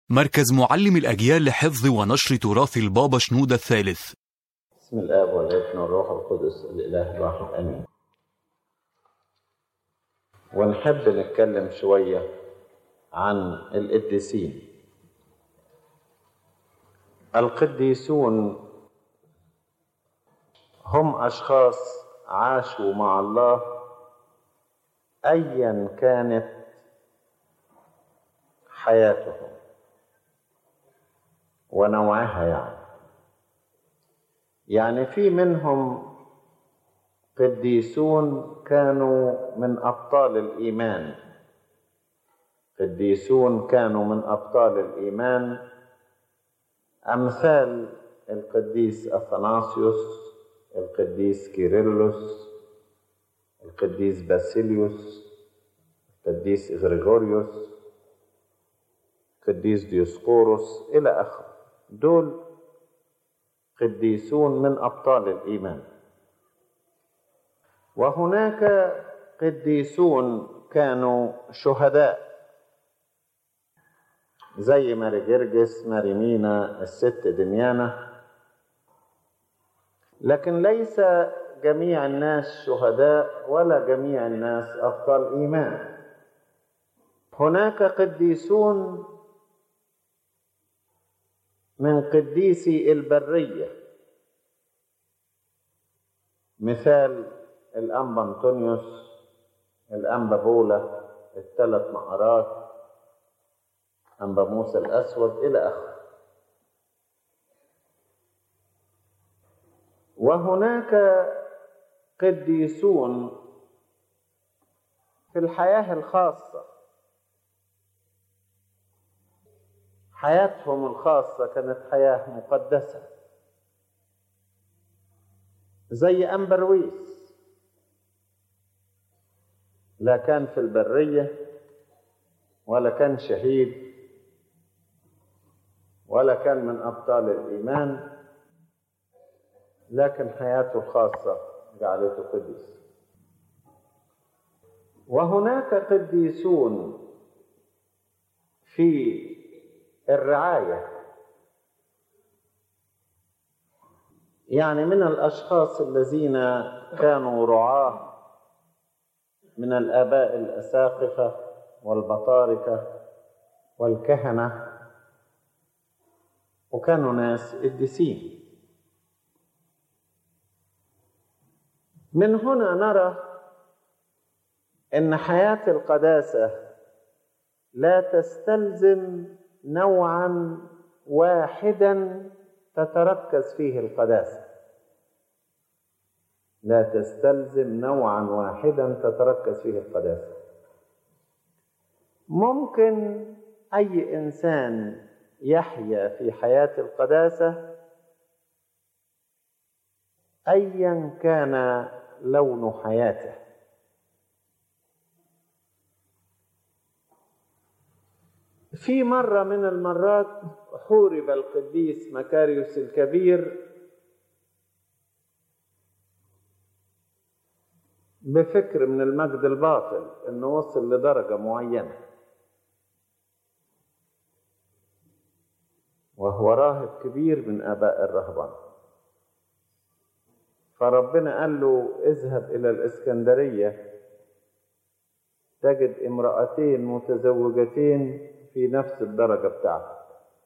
مركز معلم الأجيال لحفظ ونشر تراث البابا شنودة الثالث بسم الاب والابن والروح القدس الاله الواحد امين ونحب نتكلم شويه عن القديسين القديسون هم اشخاص عاشوا مع الله ايا كانت حياتهم ونوعها يعني يعني في منهم قديسون كانوا من ابطال الايمان قديسون كانوا من ابطال الايمان امثال القديس اثناسيوس القديس كيرلس القديس باسيليوس القديس غريغوريوس القديس ديوسقوروس الى اخره دول قديسون من ابطال الايمان وهناك قديسون كانوا شهداء زي ماري جرجس ماري مينا الست دميانة لكن ليس جميع الناس شهداء ولا جميع الناس أبطال إيمان هناك قديسون من قديسي البرية مثال الأنبا أنطونيوس الأنبا بولا الثلاث مقرات أنبا موسى الأسود إلى آخره وهناك قديسون في الحياة الخاصة حياتهم الخاصة كانت حياة مقدسة زي أمبرويس لا كان في البرية ولا كان شهيد ولا كان من أبطال الإيمان لكن حياته الخاصة جعلته قديس وهناك قديسون في الرعاية يعني من الأشخاص الذين كانوا رعاة من الآباء الأساقفة والبطاركة والكهنة وكانوا ناس قديسين من هنا نرى ان حياه القداسه لا تستلزم نوعا واحدا تتركز فيه القداسه لا تستلزم نوعا واحدا تتركز فيه القداسه ممكن اي انسان يحيا في حياه القداسه ايا كان لون حياته في مرة من المرات حورب القديس مكاريوس الكبير بفكر من المجد الباطل انه وصل لدرجة معينة وهو راهب كبير من اباء الرهبان فربنا قال له اذهب الى الاسكندريه تجد امرأتين متزوجتين في نفس الدرجة بتاعتك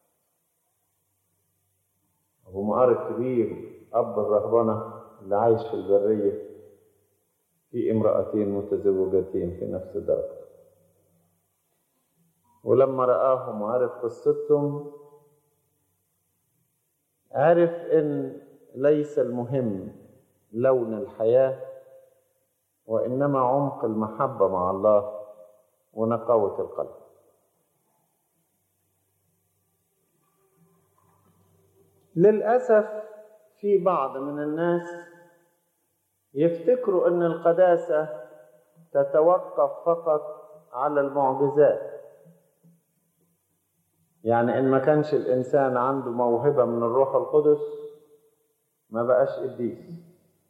أبو مقار كبير أب الرهبنة اللي عايش في البرية في امرأتين متزوجتين في نفس درجته ولما رآهم وعرف قصتهم عرف إن ليس المهم لون الحياة وإنما عمق المحبة مع الله ونقاوة القلب للأسف في بعض من الناس يفتكروا أن القداسة تتوقف فقط على المعجزات يعني إن ما كانش الإنسان عنده موهبة من الروح القدس ما بقاش قديس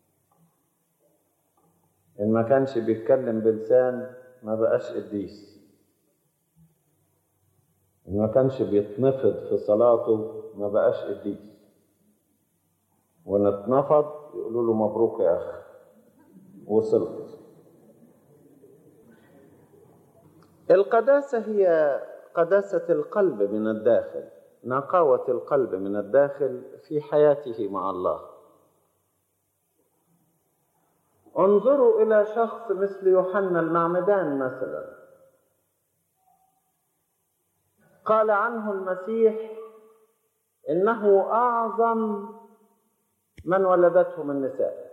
إن ما كانش بيتكلم بلسان ما بقاش قديس إن ما كانش بيتنفض في صلاته ما بقاش قديس وإن اتنفض يقولوا له مبروك يا أخي وصلت القداسة هي قداسة القلب من الداخل نقاوة القلب من الداخل في حياته مع الله انظروا إلى شخص مثل يوحنا المعمدان مثلا قال عنه المسيح إنه أعظم من ولدته من نساء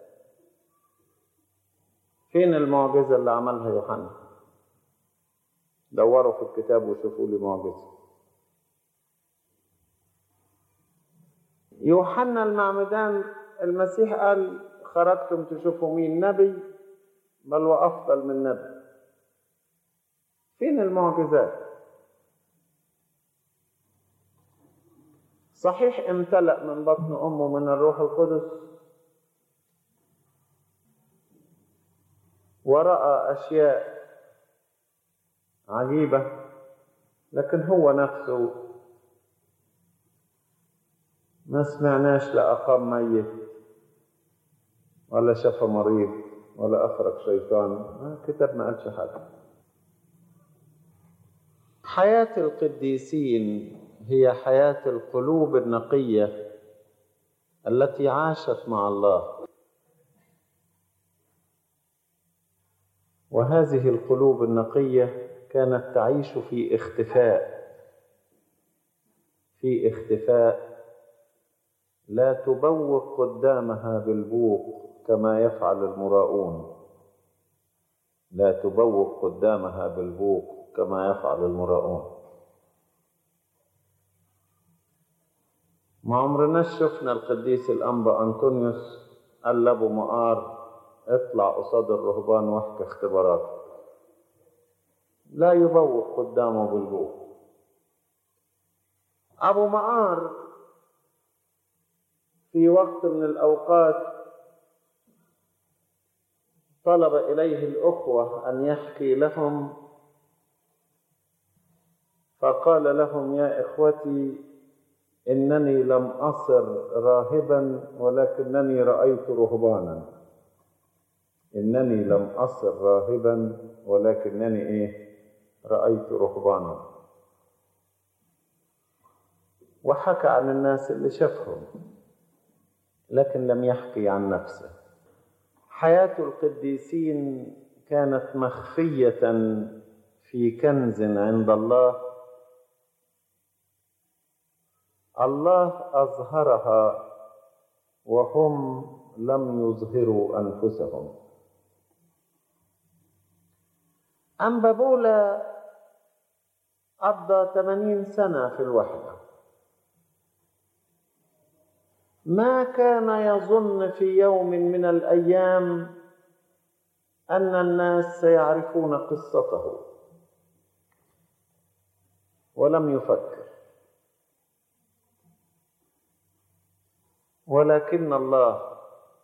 فين المعجزة اللي عملها يوحنا دوروا في الكتاب وشوفوا لي معجزة يوحنا المعمدان المسيح قال خرجتم تشوفوا مين نبي بل وأفضل من نبي فين المعجزات صحيح امتلأ من بطن أمه من الروح القدس ورأى أشياء عجيبة لكن هو نفسه ما سمعناش لا أقام ميت ولا شفى مريض ولا أخرج شيطان الكتاب ما قالش حاجة حياة القديسين هي حياة القلوب النقية التي عاشت مع الله وهذه القلوب النقية كانت تعيش في اختفاء في اختفاء لا تبوق قدامها بالبوق كما يفعل المراؤون لا تبوق قدامها بالبوق كما يفعل المراؤون ما عمرناش شفنا القديس الأنبا أنطونيوس قال لأبو مقار اطلع قصاد الرهبان واحكي اختبارات لا يبوق قدامه بالبوق أبو مقار في وقت من الأوقات طلب إليه الأخوة أن يحكي لهم فقال لهم يا إخوتي إنني لم أصر راهبا ولكنني رأيت رهبانا إنني لم أصر راهبا ولكنني إيه رأيت رهبانا وحكى عن الناس اللي شافهم لكن لم يحكي عن نفسه حياة القديسين كانت مخفية في كنز عند الله الله أظهرها وهم لم يظهروا أنفسهم أنبابولا قضى 80 سنة في الوحدة ما كان يظن في يوم من الأيام أن الناس سيعرفون قصته ولم يفكر ولكن الله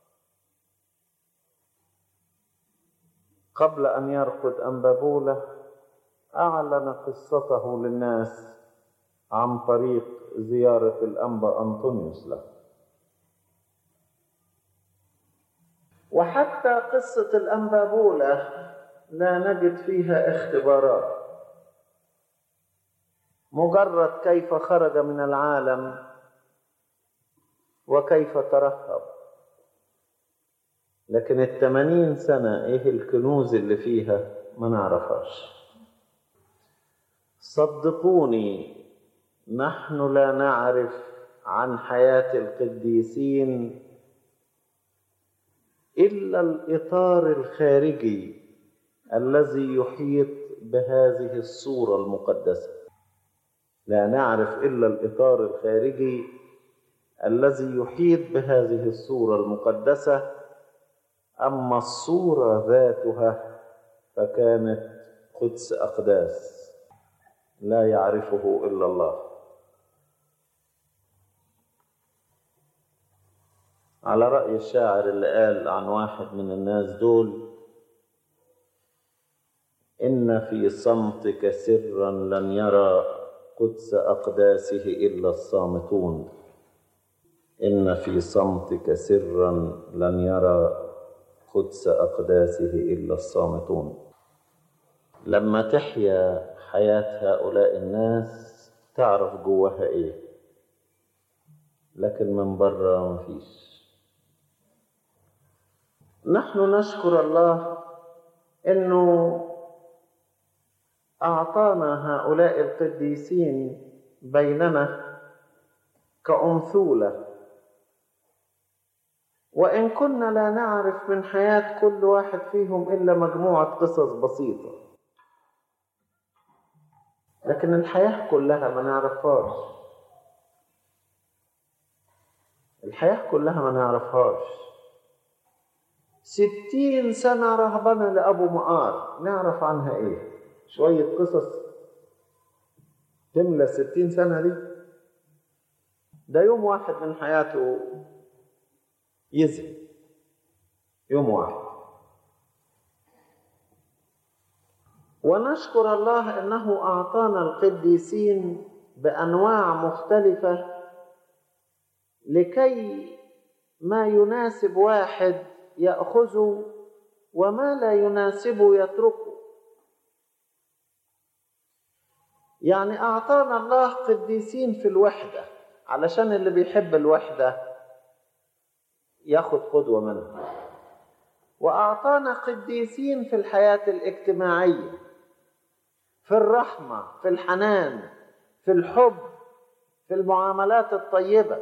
قبل أن يرقد أنبابولة أعلن قصته للناس عن طريق زيارة الأنبا أنطونيوس له وحتى قصة الأنبابولة لا نجد فيها اختبارات مجرد كيف خرج من العالم وكيف ترهب لكن الثمانين سنة ايه الكنوز اللي فيها ما نعرفهاش صدقوني نحن لا نعرف عن حياة القديسين إلا الإطار الخارجي الذي يحيط بهذه الصورة المقدسة لا نعرف إلا الإطار الخارجي الذي يحيط بهذه الصورة المقدسة أما الصورة ذاتها فكانت قدس أقداس لا يعرفه إلا الله على رأي الشاعر اللي قال عن واحد من الناس دول إن في صمتك سرا لن يرى قدس أقداسه إلا الصامتون إن في صمتك سرا لن يرى قدس أقداسه إلا الصامتون لما تحيا حياة هؤلاء الناس تعرف جواها إيه لكن من بره مفيش نحن نشكر الله انه اعطانا هؤلاء القديسين بيننا كأمثولة وإن كنا لا نعرف من حياة كل واحد فيهم إلا مجموعة قصص بسيطة لكن الحياة كلها ما نعرفهاش الحياة كلها ما نعرفهاش ستين سنة رهبنة لأبو مقار نعرف عنها إيه شوية قصص تملى ستين سنة دي ده يوم واحد من حياته يزهق يوم واحد ونشكر الله انه اعطانا القديسين بانواع مختلفه لكي ما يناسب واحد ياخذه وما لا يناسبه يتركه يعني اعطانا الله قديسين في الوحده علشان اللي بيحب الوحده ياخد قدوه منها واعطانا قديسين في الحياه الاجتماعيه في الرحمه في الحنان في الحب في المعاملات الطيبه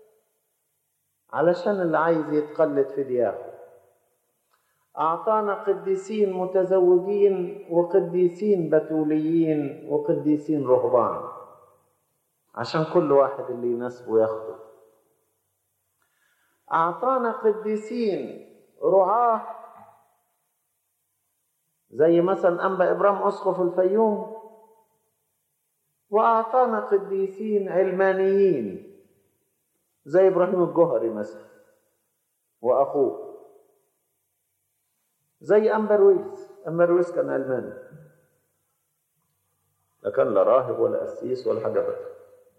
علشان اللي عايز يتقلد في دياغه اعطانا قديسين متزوجين وقديسين بتوليين وقديسين رهبان عشان كل واحد اللي يناسبه ياخده اعطانا قديسين رعاه زي مثلا انبا ابراهيم اسقف الفيوم واعطانا قديسين علمانيين زي ابراهيم الجهري مثلا واخوه زي امبرويس امبرويس كان علماني لا كان لا راهب ولا قسيس ولا حاجه بقى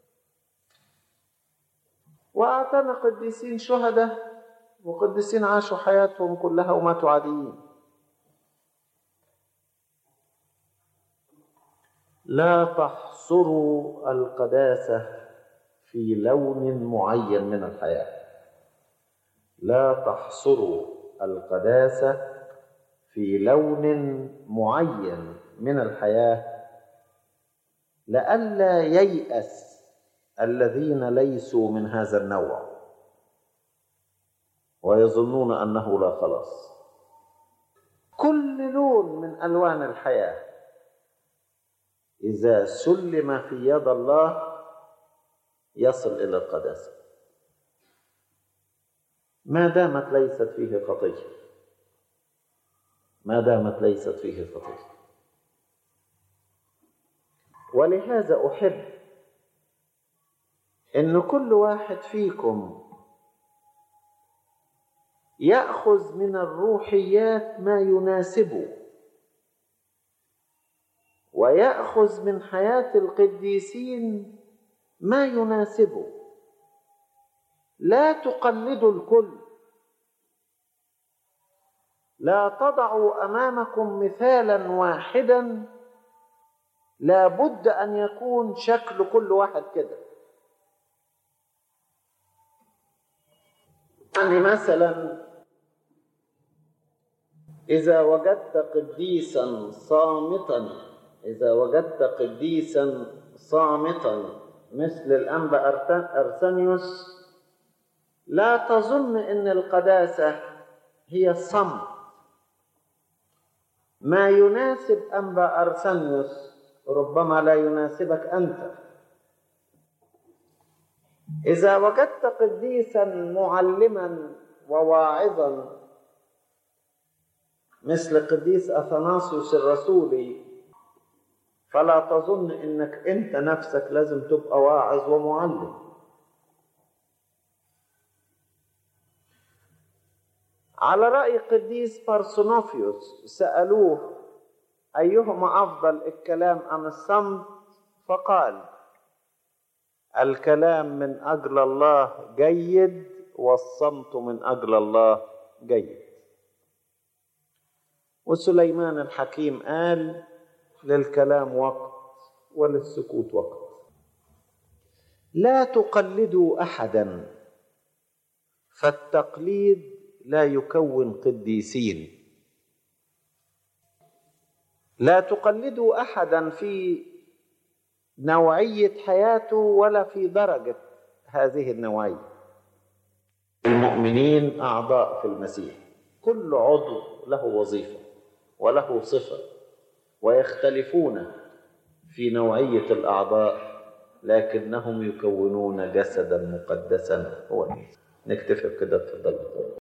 واعطانا قديسين شهداء وقديسين عاشوا حياتهم كلها وماتوا عاديين لا تحصروا القداسة في لون معين من الحياة لا تحصروا القداسة في لون معين من الحياة لئلا ييأس الذين ليسوا من هذا النوع ويظنون انه لا خلاص كل لون من الوان الحياه اذا سلم في يد الله يصل الى القداسه ما دامت ليست فيه خطيه ما دامت ليست فيه خطيه ولهذا احب ان كل واحد فيكم ياخذ من الروحيات ما يناسبه وياخذ من حياه القديسين ما يناسبه لا تقلدوا الكل لا تضعوا امامكم مثالا واحدا لا بد ان يكون شكل كل واحد كده يعني مثلا إذا وجدت قديسا صامتا إذا وجدت قديسا صامتا مثل الأنبا أرسنيوس لا تظن أن القداسة هي الصمت ما يناسب أنبا أرسنيوس ربما لا يناسبك أنت إذا وجدت قديسا معلما وواعظا مثل قديس أثناسيوس الرسولي فلا تظن انك انت نفسك لازم تبقى واعظ ومعلم على رأي قديس بارسونوفيوس سألوه أيهما أفضل الكلام أم الصمت فقال الكلام من اجل الله جيد والصمت من اجل الله جيد وسليمان الحكيم قال للكلام وقت وللسكوت وقت لا تقلدوا احدا فالتقليد لا يكون قديسين لا تقلدوا احدا في نوعيه حياته ولا في درجه هذه النوعيه المؤمنين اعضاء في المسيح كل عضو له وظيفه وله صفه ويختلفون في نوعيه الاعضاء لكنهم يكونون جسدا مقدسا هو نكتفي بكده تفضل